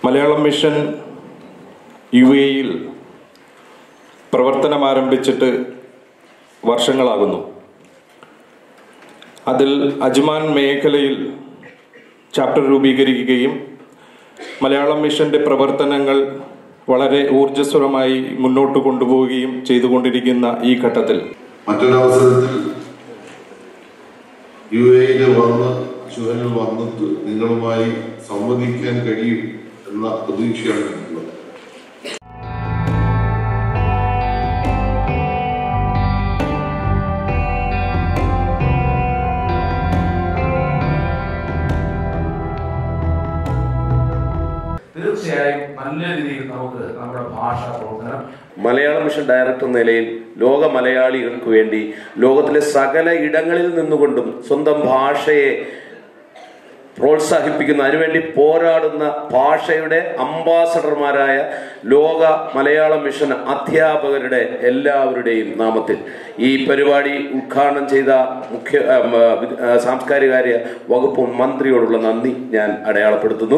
Malayalam mission U എയിൽ പ്രവർത്തനം ആരംഭിച്ചിട്ട് വർഷങ്ങളാകുന്നു അതിൽ അജ്മാൻ മേഖലയിൽ ചാപ്റ്റർ രൂപീകരിക്കുകയും മലയാളം മിഷന്റെ പ്രവർത്തനങ്ങൾ വളരെ ഊർജ്ജസ്വലമായി മുന്നോട്ട് കൊണ്ടുപോവുകയും ചെയ്തുകൊണ്ടിരിക്കുന്ന ഈ ഘട്ടത്തിൽ മറ്റൊരവസരത്തിൽ യു എയിൽ വന്ന് ചുവനിൽ വന്നിട്ട് നിങ്ങളുമായി സംവദിക്കാൻ കഴിയും എന്ന പ്രതീക്ഷയാണ് എനിക്കുള്ളത് തീർച്ചയായും നല്ല രീതിയിൽ നമുക്ക് നമ്മുടെ ഭാഷ പ്രവർത്തനം മലയാള മിഷൻ ഡയറക്ടർ എന്ന നിലയിൽ ലോക മലയാളികൾക്ക് വേണ്ടി ലോകത്തിലെ സകല ഇടങ്ങളിൽ നിന്നുകൊണ്ടും സ്വന്തം ഭാഷയെ പ്രോത്സാഹിപ്പിക്കുന്ന അതിനുവേണ്ടി പോരാടുന്ന ഭാഷയുടെ അംബാസഡർമാരായ ലോക മലയാള മിഷൻ അധ്യാപകരുടെ എല്ലാവരുടെയും നാമത്തിൽ ഈ പരിപാടി ഉദ്ഘാടനം ചെയ്ത മുഖ്യ ആ, മ, വി- ആ, സാംസ്കാരികാര്യ വകുപ്പ് മന്ത്രിയോടുള്ള നന്ദി ഞാൻ അടയാളപ്പെടുത്തുന്നു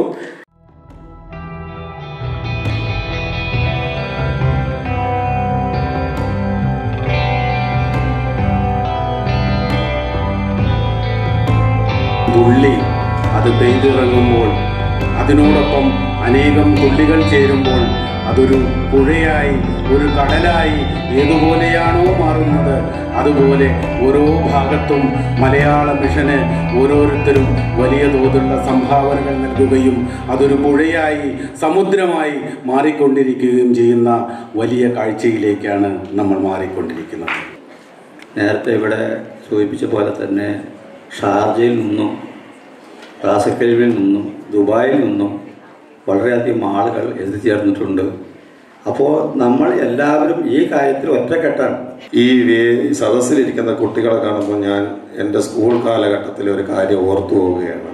തുള്ളി അത് പെയ്തിറങ്ങുമ്പോൾ അതിനോടൊപ്പം അനേകം തുള്ളികൾ ചേരുമ്പോൾ അതൊരു പുഴയായി ഒരു കടലായി ഏതുപോലെയാണോ മാറുന്നത് അതുപോലെ ഓരോ ഭാഗത്തും മലയാള മിഷന് ഓരോരുത്തരും വലിയ തോതിലുള്ള സംഭാവനകൾ നൽകുകയും അതൊരു പുഴയായി സമുദ്രമായി മാറിക്കൊണ്ടിരിക്കുകയും ചെയ്യുന്ന വലിയ കാഴ്ചയിലേക്കാണ് നമ്മൾ മാറിക്കൊണ്ടിരിക്കുന്നത് നേരത്തെ ഇവിടെ സൂചിപ്പിച്ച പോലെ തന്നെ ഷാർജയിൽ നിന്നും റാസക്കൽവിൽ നിന്നും ദുബായിൽ നിന്നും വളരെയധികം ആളുകൾ എത്തിച്ചേർന്നിട്ടുണ്ട് അപ്പോൾ നമ്മൾ എല്ലാവരും ഈ കാര്യത്തിൽ ഒറ്റക്കെട്ടാണ് ഈ വേ- സദസ്സിലിരിക്കുന്ന കുട്ടികളെ കാണുമ്പോൾ ഞാൻ എൻ്റെ സ്കൂൾ കാലഘട്ടത്തിലെ ഒരു കാര്യം ഓർത്തു പോവുകയാണ്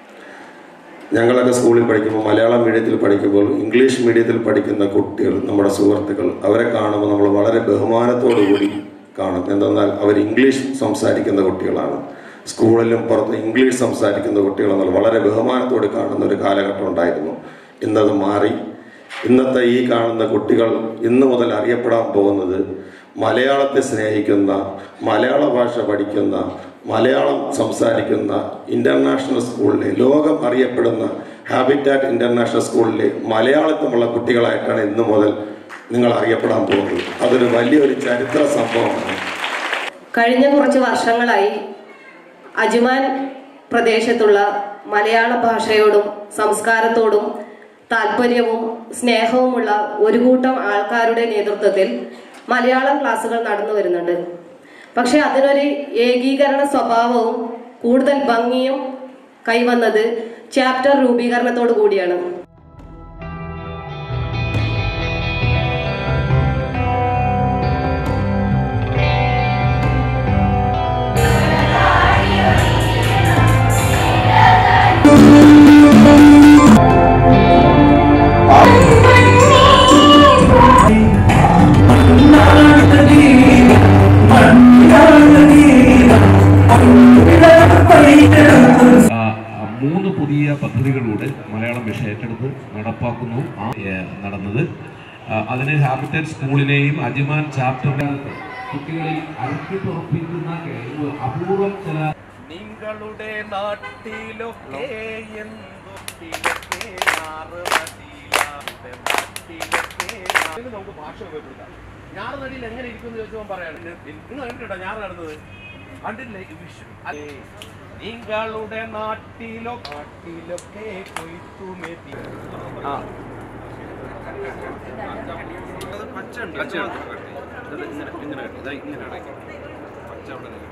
ഞങ്ങളൊക്കെ സ്കൂളിൽ പഠിക്കുമ്പോൾ മലയാളം മീഡിയത്തിൽ പഠിക്കുമ്പോൾ ഇംഗ്ലീഷ് മീഡിയത്തിൽ പഠിക്കുന്ന കുട്ടികൾ നമ്മുടെ സുഹൃത്തുക്കൾ അവരെ കാണുമ്പോൾ നമ്മൾ വളരെ ബഹുമാനത്തോടു കൂടി കാണും എന്തെന്നാൽ അവർ ഇംഗ്ലീഷ് സംസാരിക്കുന്ന കുട്ടികളാണ് സ്കൂളിലും പുറത്ത് ഇംഗ്ലീഷ് സംസാരിക്കുന്ന കുട്ടികളെന്നാൽ വളരെ ബഹുമാനത്തോടെ കാണുന്ന ഒരു കാലഘട്ടം ഉണ്ടായിരുന്നു ഇന്നത് മാറി ഇന്നത്തെ ഈ കാണുന്ന കുട്ടികൾ ഇന്നു മുതൽ അറിയപ്പെടാൻ പോകുന്നത് മലയാളത്തെ സ്നേഹിക്കുന്ന മലയാള ഭാഷ പഠിക്കുന്ന മലയാളം സംസാരിക്കുന്ന ഇന്റർനാഷണൽ സ്കൂളിലെ ലോകം അറിയപ്പെടുന്ന ഹാബിറ്റാറ്റ് ഇന്റർനാഷണൽ സ്കൂളിലെ മലയാളത്തിലുള്ള കുട്ടികളായിട്ടാണ് ഇന്നു മുതൽ നിങ്ങൾ അറിയപ്പെടാൻ പോകുന്നത് അതൊരു വലിയൊരു ചരിത്ര സംഭവമാണ് കഴിഞ്ഞ കുറച്ച് വർഷങ്ങളായി അജ്മാൻ പ്രദേശത്തുള്ള മലയാള ഭാഷയോടും സംസ്കാരത്തോടും താല്പര്യവും സ്നേഹവുമുള്ള ഒരു കൂട്ടം ആൾക്കാരുടെ നേതൃത്വത്തിൽ മലയാളം ക്ലാസ്സുകൾ നടന്നു വരുന്നുണ്ട് പക്ഷെ അതിനൊരു ഏകീകരണ സ്വഭാവവും കൂടുതൽ ഭംഗിയും കൈവന്നത് ചാപ്റ്റർ രൂപീകരണത്തോടു കൂടിയാണ് ആ, ആ, മൂന്ന് പുതിയ പദ്ധതികളിലൂടെ മലയാളം മിഷൻ ഏറ്റെടുത്ത് നടപ്പാക്കുന്നു ആ, ഏ, നടന്നത് ആ, അതിന് ഹാബിറ്ററ്റ് സ്കൂളിനെയും അജ്മാൻ ചാപ്റ്ററിനെ കുട്ടികളിൽ അരക്കിട്ടുറപ്പിക്കുന്ന കഴിവ് അപൂർവം ചില നിങ്ങളുടെ നാട്ടിലൊക്കെ എന്തൊക്കെ നാറുമതിയാതെ നാട്ടിലൊക്കെ നാ- നമുക്ക് ഭാഷ ഉപയോഗപ്പെടുത്താം ഞാറ് നടിയിൽ എങ്ങനെ ഇരിക്കും എന്ന് ചോദിച്ചപ്പോൾ പറയാണ് നിങ്ങൾ കണ്ടിട്ടോ ഞാറ് നടന്നത് കണ്ടില്ലേ ഈ വിഷു അതെ. നിങ്ങളുടെ നാട്ടിലോ നാട്ടിലൊക്കെ കൊയ്ത്തുമെത്തി ആ പച്ച ഉണ്ട് പച്ച ഇങ്ങനെ ഇങ്ങനെ ഇങ്ങനെ പച്ച അവിടെ